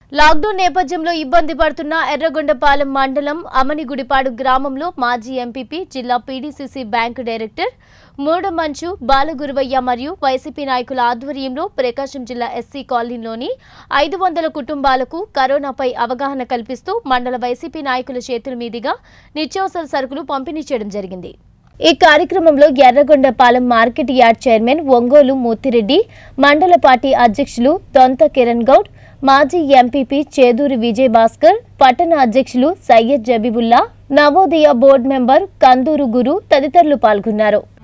lockdown నేపథ్యంలో ఇబ్బంది పడుతున్న ఎర్రగొండపాలెం మండలం అమనిగుడిపాడు గ్రామంలో మాజీ ఎంపీపీ జిల్లా PDCC bank director Moodamanchu Balaguruvayya మరియు వైసీపీ నాయకుల ఆధ్వర్యంలో ప్రకాశం జిల్లా ఎస్సీ కాలనీలోని ఐదు వందల కుటుంబాలకు కరోనాపై అవగాహన కల్పిస్తూ మండల వైసీపీ నాయకుల చేతుల మీదుగా నిత్యావసర సరుకులు పంపిణీ చేయడం జరిగింది ఈ కార్యక్రమంలో Yerragondapalem market yard chairman Ongole Murthy Reddy మండల పార్టీ అధ్యక్షులు దొంత కిరణ్ గౌడ్ మాజీ ఎంపీపీ చేదూరి విజయ్ భాస్కర్ పట్టణ అధ్యక్షులు సయ్యద్ జబీబుల్లా నవోదయ బోర్డు మెంబర్ కందూరు గురు తదితరులు పాల్గొన్నారు